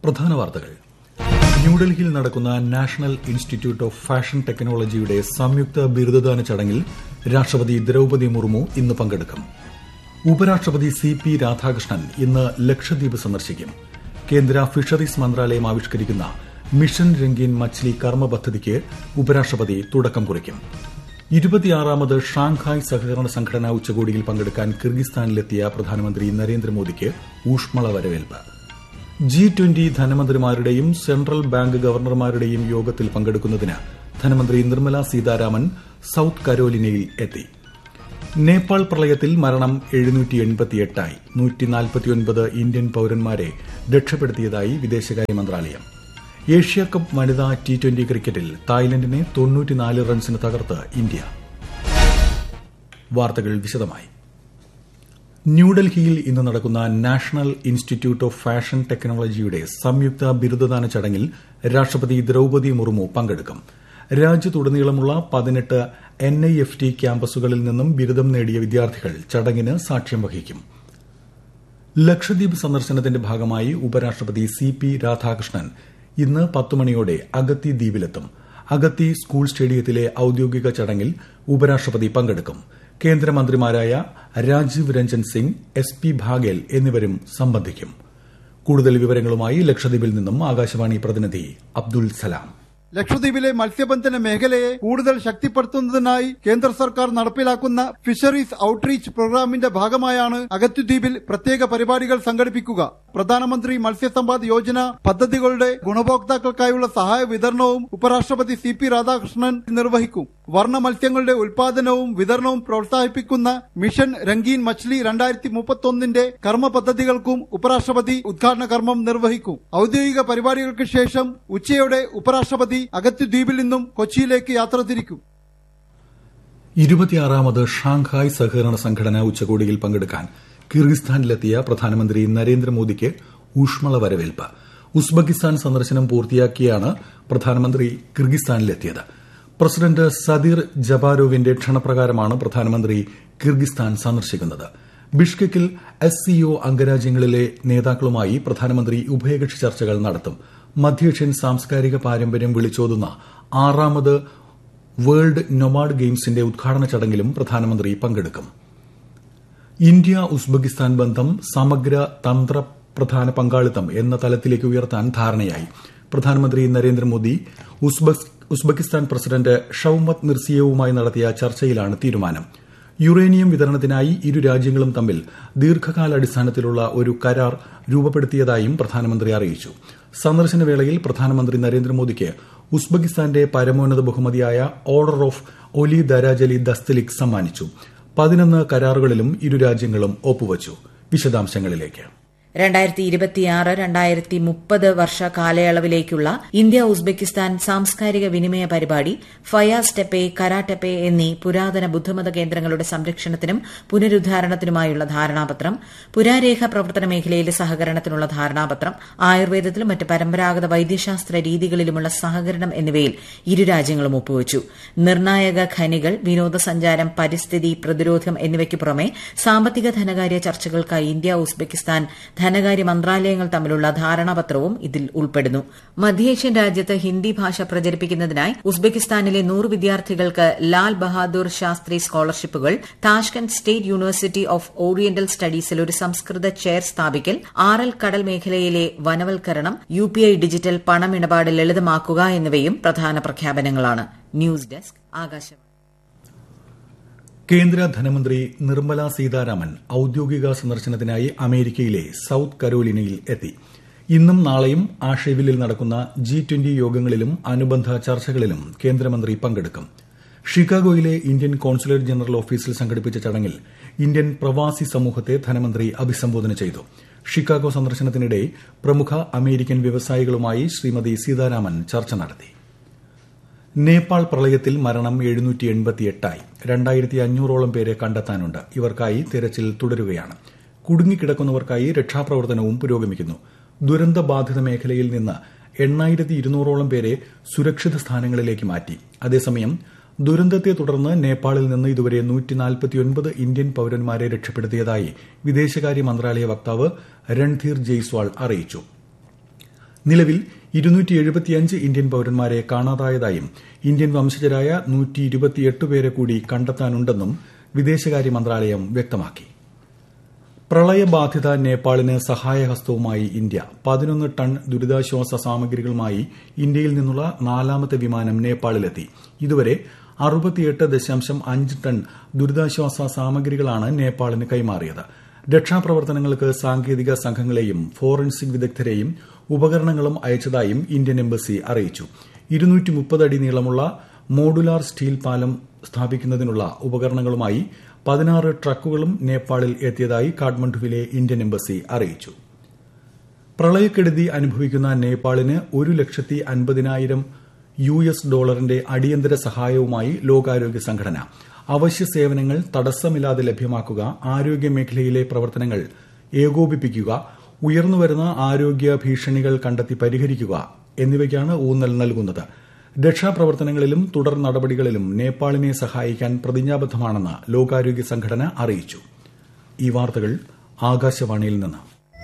പ്രധാന വാർത്തകൾ ന്യൂഡൽഹിയിൽ നടക്കുന്ന നാഷണൽ ഇൻസ്റ്റിറ്റ്യൂട്ട് ഓഫ് ഫാഷൻ ടെക്നോളജിയുടെ സംയുക്ത ബിരുദദാന ചടങ്ങിൽ രാഷ്ട്രപതി ദ്രൌപദി മുർമു ഇന്ന് പങ്കെടുക്കും ഉപരാഷ്ട്രപതി സി പി രാധാകൃഷ്ണൻ ഇന്ന് ലക്ഷദ്വീപ് സന്ദർശിക്കും കേന്ദ്ര ഫിഷറീസ് മന്ത്രാലയം ആവിഷ്കരിക്കുന്ന മിഷൻ രംഗീൻ മച്ച്ലി കർമ്മ പദ്ധതിക്ക് ഉപരാഷ്ട്രപതി തുടക്കം കുറിക്കും ഇരുപത്തിയാറാമത് ഷാങ്ഹായ് സഹകരണ സംഘടനാ ഉച്ചകോടിയിൽ പങ്കെടുക്കാൻ കിർഗിസ്ഥാനിലെത്തിയ പ്രധാനമന്ത്രി നരേന്ദ്രമോദിക്ക് ഊഷ്മള വരവേൽപ്പ് ജി ട്വന്റി ധനമന്ത്രിമാരുടെയും സെൻട്രൽ ബാങ്ക് ഗവർണർമാരുടെയും യോഗത്തിൽ പങ്കെടുക്കുന്നതിന് ധനമന്ത്രി നിർമ്മല സീതാരാമൻ സൌത്ത് കരോലിനയിൽ എത്തി നേപ്പാൾ പ്രളയത്തിൽ മരണം എഴുന്നൂറ്റിയെൺപത്തിയെട്ടായി നൂറ്റിനാൽപ്പത്തിയൊൻപത് ഇന്ത്യൻ പൌരന്മാരെ രക്ഷപ്പെടുത്തിയതായി വിദേശകാര്യ മന്ത്രാലയം ഏഷ്യ കപ്പ് വനിതാ ടി ട്വന്റി ക്രിക്കറ്റിൽ തായ്ലൻഡിനെ തൊണ്ണൂറ്റിനാല് റൺസിന് തകർത്ത് ഇന്ത്യ വാർത്തകൾ വിശദമായി ന്യൂഡൽഹിയിൽ ഇന്ന് നടക്കുന്ന നാഷണൽ ഇൻസ്റ്റിറ്റ്യൂട്ട് ഓഫ് ഫാഷൻ ടെക്നോളജിയുടെ സംയുക്ത ബിരുദദാന ചടങ്ങിൽ രാഷ്ട്രപതി ദ്രൌപദി മുർമു പങ്കെടുക്കും രാജ്യത്തുടനീളമുള്ള പതിനെട്ട് എൻ ഐ എഫ് ടി ക്യാമ്പസുകളിൽ നിന്നും ബിരുദം നേടിയ വിദ്യാർത്ഥികൾ ചടങ്ങിന് സാക്ഷ്യം വഹിക്കും ലക്ഷദ്വീപ് സന്ദർശനത്തിന്റെ ഭാഗമായി ഉപരാഷ്ട്രപതി സി പി രാധാകൃഷ്ണൻ ഇന്ന് പത്ത് മണിയോടെ അഗത്തി ദ്വീപിലെത്തും അഗത്തി സ്കൂൾ സ്റ്റേഡിയത്തിലെ ഔദ്യോഗിക ചടങ്ങിൽ ഉപരാഷ്ട്രപതി പങ്കെടുക്കും കേന്ദ്രമന്ത്രിമാരായ രാജീവ് രഞ്ജൻ സിംഗ് എസ് പി ഭാഗേൽ എന്നിവരും സംബന്ധിക്കും കൂടുതൽ വിവരങ്ങളുമായി ലക്ഷദ്വീപിൽ നിന്നും ആകാശവാണി പ്രതിനിധി അബ്ദുൽ സലാം ലക്ഷദ്വീപിലെ മത്സ്യബന്ധന മേഖലയെ കൂടുതൽ ശക്തിപ്പെടുത്തുന്നതിനായി കേന്ദ്ര സർക്കാർ നടപ്പിലാക്കുന്ന ഫിഷറീസ് ഔട്ട്റീച്ച് പ്രോഗ്രാമിന്റെ ഭാഗമായാണ് അഗത്തുദ്വീപിൽ പ്രത്യേക പരിപാടികൾ സംഘടിപ്പിക്കുക പ്രധാനമന്ത്രി മത്സ്യസമ്പാദ് യോജന പദ്ധതികളുടെ ഗുണഭോക്താക്കൾക്കായുള്ള സഹായ വിതരണവും ഉപരാഷ്ട്രപതി സി പി രാധാകൃഷ്ണൻ നിർവഹിക്കും വർണ്ണ മത്സ്യങ്ങളുടെ ഉൽപാദനവും വിതരണവും പ്രോത്സാഹിപ്പിക്കുന്ന മിഷൻ രംഗീൻ മച്ച്ലി രണ്ടായിരത്തി മുപ്പത്തൊന്നിന്റെ കർമ്മ പദ്ധതികൾക്കും ഉപരാഷ്ട്രപതി ഉദ്ഘാടന കർമ്മം നിർവഹിക്കും ഔദ്യോഗിക പരിപാടികൾക്ക് ശേഷം ഉച്ചയോടെ ഉപരാഷ്ട്രപതി അഗത്തി ദ്വീപിൽ നിന്നും കൊച്ചിയിലേക്ക് യാത്ര തിരിക്കും ഇരുപത്തിയാറാമത് ഷാങ്ഹായ് സഹകരണ സംഘടന ഉച്ചകോടിയിൽ പങ്കെടുക്കാൻ കിർഗിസ്ഥാനിലെത്തിയ പ്രധാനമന്ത്രി നരേന്ദ്രമോദിക്ക് ഊഷ്മള വരവേൽപ്പ് ഉസ്ബെക്കിസ്ഥാൻ സന്ദർശനം പൂർത്തിയാക്കിയാണ് പ്രധാനമന്ത്രി കിർഗിസ്ഥാനിലെത്തിയത് പ്രസിഡന്റ് സദീർ ജബാരോവിന്റെ ക്ഷണപ്രകാരമാണ് പ്രധാനമന്ത്രി കിർഗിസ്ഥാൻ സന്ദർശിക്കുന്നത് ബിഷ്കെക്കിൽ എസ് സിഒ അംഗരാജ്യങ്ങളിലെ നേതാക്കളുമായി പ്രധാനമന്ത്രി ഉഭയകക്ഷി ചർച്ചകൾ നടത്തും മധ്യേഷ്യൻ സാംസ്കാരിക പാരമ്പര്യം വിളിച്ചോതുന്ന ആറാമത് വേൾഡ് നൊമാഡ് ഗെയിംസിന്റെ ഉദ്ഘാടന ചടങ്ങിലും പ്രധാനമന്ത്രി പങ്കെടുക്കും ഇന്ത്യ ഉസ്ബെക്കിസ്ഥാൻ ബന്ധം സമഗ്ര തന്ത്ര പ്രധാന പങ്കാളിത്തം എന്ന തലത്തിലേക്ക് ഉയർത്താൻ ധാരണയായി പ്രധാനമന്ത്രി നരേന്ദ്രമോദി ഉസ്ബെക്കിസ്ഥാൻ പ്രസിഡന്റ് ഷൌമത് മിർസിയവുമായി നടത്തിയ ചർച്ചയിലാണ് തീരുമാനം യുറേനിയം വിതരണത്തിനായി ഇരു രാജ്യങ്ങളും തമ്മിൽ ദീർഘകാലാടിസ്ഥാനത്തിലുള്ള ഒരു കരാർ രൂപപ്പെടുത്തിയതായും പ്രധാനമന്ത്രി അറിയിച്ചു സന്ദർശന വേളയിൽ പ്രധാനമന്ത്രി നരേന്ദ്രമോദിക്ക് ഉസ്ബെക്കിസ്ഥാന്റെ പരമോന്നത ബഹുമതിയായ ഓർഡർ ഓഫ് ഒലി ദരാജലി ദസ്തലിക് സമ്മാനിച്ചു പതിനൊന്ന് കരാറുകളിലും ഇരു രാജ്യങ്ങളും ഒപ്പുവച്ചു വിശദാംശങ്ങളിലേക്ക് രണ്ടായിരത്തി ഇരുപത്തിയാറ് രണ്ടായിരത്തി മുപ്പത് വർഷ കാലയളവിലേക്കുള്ള ഇന്ത്യ ഉസ്ബെക്കിസ്ഥാൻ സാംസ്കാരിക വിനിമയ പരിപാടി ഫയാസ് ടെപ്പെ കരാടെപ്പെ എന്നീ പുരാതന ബുദ്ധമത കേന്ദ്രങ്ങളുടെ സംരക്ഷണത്തിനും പുനരുദ്ധാരണത്തിനുമായുള്ള ധാരണാപത്രം പുരാരേഖ പ്രവർത്തന മേഖലയിലെ സഹകരണത്തിനുള്ള ധാരണാപത്രം ആയുർവേദത്തിലും മറ്റ് പരമ്പരാഗത വൈദ്യശാസ്ത്ര രീതികളിലുമുള്ള സഹകരണം എന്നിവയിൽ ഇരു രാജ്യങ്ങളും ഒപ്പുവച്ചു നിർണായക ഖനികൾ വിനോദസഞ്ചാരം പരിസ്ഥിതി പ്രതിരോധം എന്നിവയ്ക്ക് പുറമെ സാമ്പത്തിക ധനകാര്യ ചർച്ചകൾക്കായി ഇന്ത്യ ഉസ്ബെക്കിസ്ഥാൻ ധനകാര്യ മന്ത്രാലയങ്ങൾ തമ്മിലുള്ള ധാരണാപത്രവും ഇതിൽ ഉൾപ്പെടുന്നു മധ്യേഷ്യൻ രാജ്യത്ത് ഹിന്ദി ഭാഷ പ്രചരിപ്പിക്കുന്നതിനായി ഉസ്ബെക്കിസ്ഥാനിലെ നൂറ് വിദ്യാർത്ഥികൾക്ക് Lal Bahadur Shastri scholarships Tashkent state university of oriental സ്റ്റഡീസിൽ ഒരു സംസ്കൃത ചെയർ സ്ഥാപിക്കൽ ആറൽ കടൽ മേഖലയിലെ വനവൽക്കരണം യു പി ഐ ഡിജിറ്റൽ പണമിടപാട് ലളിതമാക്കുക എന്നിവയും പ്രധാന പ്രഖ്യാപനങ്ങളാണ് ന്യൂസ് ഡെസ്ക് ആകാശവാണി കേന്ദ്ര ധനമന്ത്രി നിർമ്മല സീതാരാമൻ ഔദ്യോഗിക സന്ദർശനത്തിനായി അമേരിക്കയിലെ സൌത്ത് കരോലിനയിൽ എത്തി ഇന്നും നാളെയും ആഷേവിലിൽ നടക്കുന്ന ജി ട്വന്റി യോഗങ്ങളിലും അനുബന്ധ ചർച്ചകളിലും കേന്ദ്രമന്ത്രി പങ്കെടുക്കും ഷിക്കാഗോയിലെ ഇന്ത്യൻ കോൺസുലേറ്റ് ജനറൽ ഓഫീസിൽ സംഘടിപ്പിച്ച ചടങ്ങിൽ ഇന്ത്യൻ പ്രവാസി സമൂഹത്തെ ധനമന്ത്രി അഭിസംബോധന ചെയ്തു ഷിക്കാഗോ സന്ദർശനത്തിനിടെ പ്രമുഖ അമേരിക്കൻ വ്യവസായികളുമായി ശ്രീമതി സീതാരാമൻ ചർച്ച നടത്തി നേപ്പാൾ പ്രളയത്തിൽ മരണം എഴുന്നൂറ്റി എൺപത്തിയെട്ടായി രണ്ടായിരത്തി അഞ്ഞൂറോളം പേരെ കണ്ടെത്താനുണ്ട് ഇവർക്കായി തിരച്ചിൽ തുടരുകയാണ് കുടുങ്ങിക്കിടക്കുന്നവർക്കായി രക്ഷാപ്രവർത്തനവും പുരോഗമിക്കുന്നു ദുരന്തബാധിത മേഖലയിൽ നിന്ന് എണ്ണായിരത്തി ഇരുന്നൂറോളം പേരെ സുരക്ഷിത സ്ഥാനങ്ങളിലേക്ക് മാറ്റി അതേസമയം ദുരന്തത്തെ തുടർന്ന് നേപ്പാളിൽ നിന്ന് ഇതുവരെ ഇന്ത്യൻ പൌരന്മാരെ രക്ഷപ്പെടുത്തിയതായി വിദേശകാര്യ മന്ത്രാലയ വക്താവ് രൺധീർ ജയ്സ്വാൾ അറിയിച്ചു നിലവിൽ ഇരുന്നൂറ്റി എഴുപത്തിയഞ്ച് ഇന്ത്യൻ പൌരന്മാരെ കാണാതായതായും ഇന്ത്യൻ വംശജരായ നൂറ്റി ഇരുപത്തിയെട്ട് പേരെ കൂടി കണ്ടെത്താനുണ്ടെന്നും വിദേശകാര്യ മന്ത്രാലയം വ്യക്തമാക്കി പ്രളയബാധിത നേപ്പാളിന് സഹായഹസ്തവുമായി ഇന്ത്യ പതിനൊന്ന് ടൺ ദുരിതാശ്വാസ സാമഗ്രികളുമായി ഇന്ത്യയിൽ നിന്നുള്ള നാലാമത്തെ വിമാനം നേപ്പാളിലെത്തി ഇതുവരെ അറുപത്തിയെട്ട് ദശാംശം അഞ്ച് ടൺ ദുരിതാശ്വാസ സാമഗ്രികളാണ് നേപ്പാളിന് കൈമാറിയത് രക്ഷാപ്രവർത്തനങ്ങൾക്ക് സാങ്കേതിക സംഘങ്ങളെയും ഫോറൻസിക് വിദഗ്ധരെയും ഉപകരണങ്ങളും അയച്ചതായും ഇന്ത്യൻ എംബസി അറിയിച്ചു ഇരുന്നൂറ്റി മുപ്പത് അടി നീളമുള്ള മോഡുലാർ സ്റ്റീൽ പാലം സ്ഥാപിക്കുന്നതിനുള്ള ഉപകരണങ്ങളുമായി പതിനാറ് ട്രക്കുകളും നേപ്പാളിൽ എത്തിയതായി കാഠ്മണ്ഡുവിലെ ഇന്ത്യൻ എംബസി അറിയിച്ചു പ്രളയക്കെടുതി അനുഭവിക്കുന്ന നേപ്പാളിന് ഒരു ലക്ഷത്തി അൻപതിനായിരം യു എസ് ഡോളറിന്റെ അടിയന്തര സഹായവുമായി ലോകാരോഗ്യ സംഘടന അവശ്യ സേവനങ്ങൾ തടസ്സമില്ലാതെ ലഭ്യമാക്കുക ആരോഗ്യ മേഖലയിലെ പ്രവർത്തനങ്ങൾ ഏകോപിപ്പിക്കുക ഉയർന്നുവരുന്ന ആരോഗ്യ ഭീഷണികൾ കണ്ടെത്തി പരിഹരിക്കുക എന്നിവയ്ക്കാണ് ഊന്നൽ നൽകുന്നത് രക്ഷാപ്രവർത്തനങ്ങളിലും തുടർ നടപടികളിലും നേപ്പാളിനെ സഹായിക്കാൻ പ്രതിജ്ഞാബദ്ധമാണെന്ന് ലോകാരോഗ്യ സംഘടന അറിയിച്ചു ഈ വാർത്തകൾ ആകാശവാണിയിൽ നിന്ന്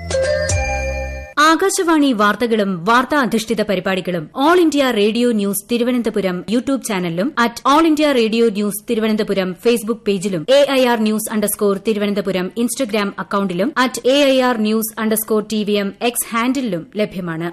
ആകാശവാണി വാർത്തകളും വാർത്താ അധിഷ്ഠിത പരിപാടികളും all India radio news Thiruvananthapuram YouTube ചാനലിലും at all India radio news Thiruvananthapuram Facebook പേജിലും A I R news underscore Thiruvananthapuram Instagram അക്കൌണ്ടിലും at A I R news underscore T V M X ഹാൻഡിലും ലഭ്യമാണ്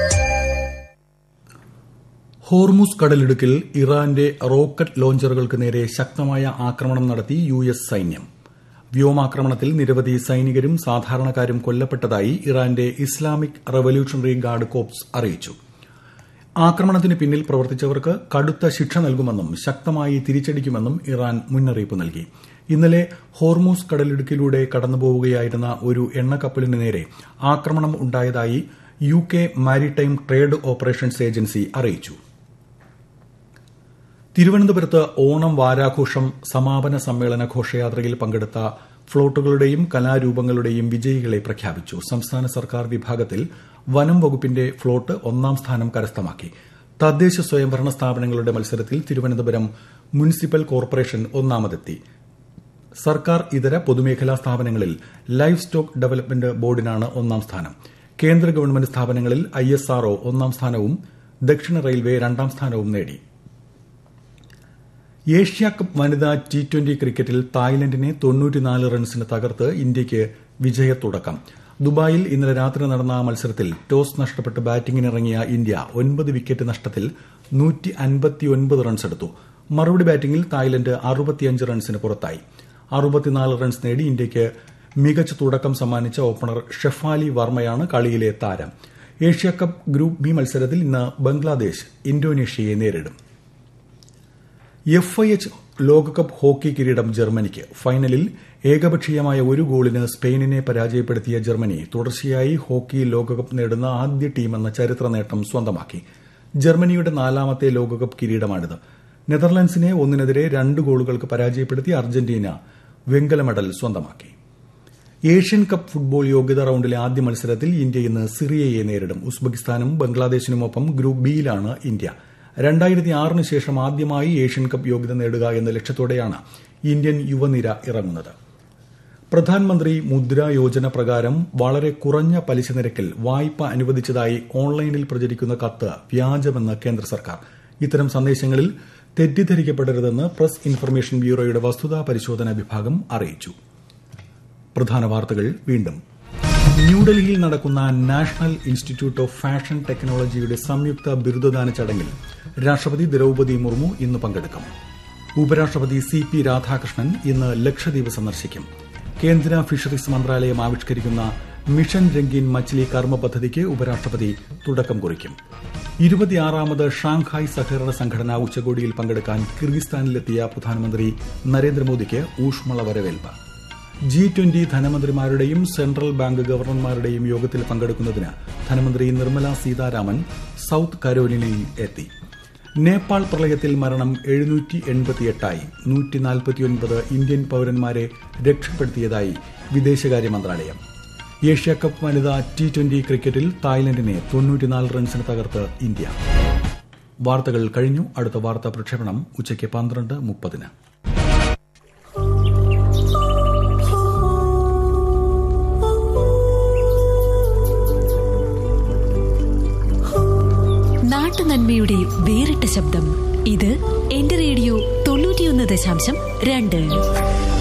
ഹോർമുസ് കടലിടുക്കിൽ ഇറാന്റെ റോക്കറ്റ് ലോഞ്ചറുകൾക്ക് നേരെ ശക്തമായ ആക്രമണം നടത്തി യു എസ് സൈന്യം വ്യോമാക്രമണത്തിൽ നിരവധി സൈനികരും സാധാരണക്കാരും കൊല്ലപ്പെട്ടതായി ഇറാന്റെ ഇസ്ലാമിക് റവല്യൂഷണറി ഗാർഡ് കോപ്സ് അറിയിച്ചു ആക്രമണത്തിന് പിന്നിൽ പ്രവർത്തിച്ചവർക്ക് കടുത്ത ശിക്ഷ നൽകുമെന്നും ശക്തമായി തിരിച്ചടിക്കുമെന്നും ഇറാൻ മുന്നറിയിപ്പ് നൽകി ഇന്നലെ ഹോർമൂസ് കടലിടുക്കിലൂടെ കടന്നുപോവുകയായിരുന്ന ഒരു എണ്ണക്കപ്പലിന് നേരെ ആക്രമണം ഉണ്ടായതായി U K maritime trade operations agency അറിയിച്ചു തിരുവനന്തപുരത്ത് ഓണം വാരാഘോഷം സമാപന സമ്മേളന ഘോഷയാത്രയിൽ പങ്കെടുത്ത ഫ്ളോട്ടുകളുടെയും കലാരൂപങ്ങളുടെയും വിജയികളെ പ്രഖ്യാപിച്ചു സംസ്ഥാന സർക്കാർ വിഭാഗത്തിൽ വനം വകുപ്പിന്റെ ഫ്ളോട്ട് ഒന്നാം സ്ഥാനം കരസ്ഥമാക്കി തദ്ദേശ സ്വയംഭരണ സ്ഥാപനങ്ങളുടെ മത്സരത്തിൽ തിരുവനന്തപുരം മുനിസിപ്പൽ കോർപ്പറേഷൻ ഒന്നാമതെത്തി സർക്കാർ ഇതര പൊതുമേഖലാ സ്ഥാപനങ്ങളിൽ ലൈഫ് സ്റ്റോക്ക് ഡെവലപ്മെന്റ് ബോർഡിനാണ് ഒന്നാം സ്ഥാനം കേന്ദ്ര ഗവൺമെന്റ് സ്ഥാപനങ്ങളിൽ ഐഎസ്ആർഒ ഒന്നാം സ്ഥാനവും ദക്ഷിണ റെയിൽവേ രണ്ടാം സ്ഥാനവും നേടി ഏഷ്യ കപ്പ് വനിതാ ടി ട്വന്റി ക്രിക്കറ്റിൽ തായ്ലൻഡിനെ തൊണ്ണൂറ്റിനാല് റൺസിന് തകർത്ത് ഇന്ത്യയ്ക്ക് വിജയത്തുടക്കം ദുബായിൽ ഇന്നലെ രാത്രി നടന്ന മത്സരത്തിൽ ടോസ് നഷ്ടപ്പെട്ട് ബാറ്റിംഗിനിറങ്ങിയ ഇന്ത്യ ഒൻപത് വിക്കറ്റ് നഷ്ടത്തിൽ റൺസ് എടുത്തു മറുപടി ബാറ്റിംഗിൽ തായ്ലൻഡ് അറുപത്തിയഞ്ച് റൺസിന് പുറത്തായി അറുപത്തിനാല് റൺസ് നേടി ഇന്ത്യയ്ക്ക് മികച്ച തുടക്കം സമ്മാനിച്ച ഓപ്പണർ ഷെഫാലി വർമ്മയാണ് കളിയിലെ താരം ഏഷ്യ കപ്പ് ഗ്രൂപ്പ് ബി മത്സരത്തിൽ ഇന്ന് ബംഗ്ലാദേശ് ഇന്തോനേഷ്യയെ നേരിടും എഫ് ഐ എച്ച് ലോകകപ്പ് ഹോക്കി കിരീടം ജർമ്മനിക്ക് ഫൈനലിൽ ഏകപക്ഷീയമായ ഒരു ഗോളിന് സ്പെയിനിനെ പരാജയപ്പെടുത്തിയ ജർമ്മനി തുടർച്ചയായി ഹോക്കി ലോകകപ്പ് നേടുന്ന ആദ്യ ടീമെന്ന ചരിത്ര നേട്ടം സ്വന്തമാക്കി ജർമ്മനിയുടെ നാലാമത്തെ ലോകകപ്പ് കിരീടമാണിത് നെതർലൻഡ്സിനെ ഒന്നിനെതിരെ രണ്ട് ഗോളുകൾക്ക് പരാജയപ്പെടുത്തി അർജന്റീന വെങ്കല മെഡൽ സ്വന്തമാക്കി ഏഷ്യൻ കപ്പ് ഫുട്ബോൾ യോഗ്യതാ റൌണ്ടിലെ ആദ്യ മത്സരത്തിൽ ഇന്ത്യ ഇന്ന് സിറിയയെ നേരിടും ഉസ്ബെക്കിസ്ഥാനും ബംഗ്ലാദേശിനുമൊപ്പം ഗ്രൂപ്പ് ബിയിലാണ് ഇന്ത്യ രണ്ടായിരത്തി ആറിന് ശേഷം ആദ്യമായി ഏഷ്യൻ കപ്പ് യോഗ്യത നേടുക എന്ന ലക്ഷ്യത്തോടെയാണ് ഇന്ത്യൻ യുവനിര ഇറങ്ങുന്നത് പ്രധാനമന്ത്രി മുദ്ര യോജന പ്രകാരം വളരെ കുറഞ്ഞ പലിശ നിരക്കിൽ വായ്പ അനുവദിച്ചതായി ഓൺലൈനിൽ പ്രചരിക്കുന്ന കത്ത് വ്യാജമെന്ന് കേന്ദ്ര സർക്കാർ ഇത്തരം സന്ദേശങ്ങളിൽ തെറ്റിദ്ധരിക്കപ്പെടരുതെന്ന് പ്രസ് ഇൻഫർമേഷൻ ബ്യൂറോയുടെ വസ്തുതാ പരിശോധന വിഭാഗം അറിയിച്ചു പ്രധാന വാർത്തകൾ വീണ്ടും ന്യൂഡൽഹിയിൽ നടക്കുന്ന നാഷണൽ ഇൻസ്റ്റിറ്റ്യൂട്ട് ഓഫ് ഫാഷൻ ടെക്നോളജിയുടെ സംയുക്ത ബിരുദദാന ചടങ്ങിൽ രാഷ്ട്രപതി ദ്രൌപതി മുർമു ഇന്ന് പങ്കെടുക്കും ഉപരാഷ്ട്രപതി സി പി രാധാകൃഷ്ണൻ ഇന്ന് ലക്ഷദ്വീപ് സന്ദർശിക്കും കേന്ദ്ര ഫിഷറീസ് മന്ത്രാലയം ആവിഷ്കരിക്കുന്ന മിഷൻ രംഗീൻ മച്ലി കർമ്മ പദ്ധതിക്ക് ഉപരാഷ്ട്രപതി തുടക്കം കുറിക്കും ഇരുപത്തിയാറാമത് ഷാങ്ഹായ് സഹകരണ സംഘടന ഉച്ചകോടിയിൽ പങ്കെടുക്കാൻ കിർഗിസ്ഥാനിലെത്തിയ പ്രധാനമന്ത്രി നരേന്ദ്രമോദിക്ക് ഊഷ്മള വരവേൽപ്പ് ജി ട്വന്റി ധനമന്ത്രിമാരുടെയും സെൻട്രൽ ബാങ്ക് ഗവർണർമാരുടെയും യോഗത്തിൽ പങ്കെടുക്കുന്നതിന് ധനമന്ത്രി നിർമ്മല സീതാരാമൻ സൌത്ത് കരോലിനയിൽ എത്തി നേപ്പാൾ പ്രളയത്തിൽ മരണം എഴുന്നൂറ്റി എൺപത്തിയെട്ടായി നൂറ്റി നാൽപ്പത്തിയൊൻപത് ഇന്ത്യൻ പൌരന്മാരെ രക്ഷപ്പെടുത്തിയതായി വിദേശകാര്യ മന്ത്രാലയം ഏഷ്യ കപ്പ് വനിതാ ടി ട്വന്റി ക്രിക്കറ്റിൽ തായ്ലൻഡിനെ തൊണ്ണൂറ്റിനാല് റൺസിന് തകർത്ത് ഇന്ത്യ വാർത്തകൾ കഴിഞ്ഞു അടുത്ത വാർത്താ പ്രക്ഷേപണം ഉച്ചയ്ക്ക് പന്ത്രണ്ട് മുപ്പതിന് നാട്ടുനന്മയുടെ വേറിട്ട ശബ്ദം ഇത് എന്റെ റേഡിയോ തൊണ്ണൂറ്റിയൊന്ന് ദശാംശം രണ്ട്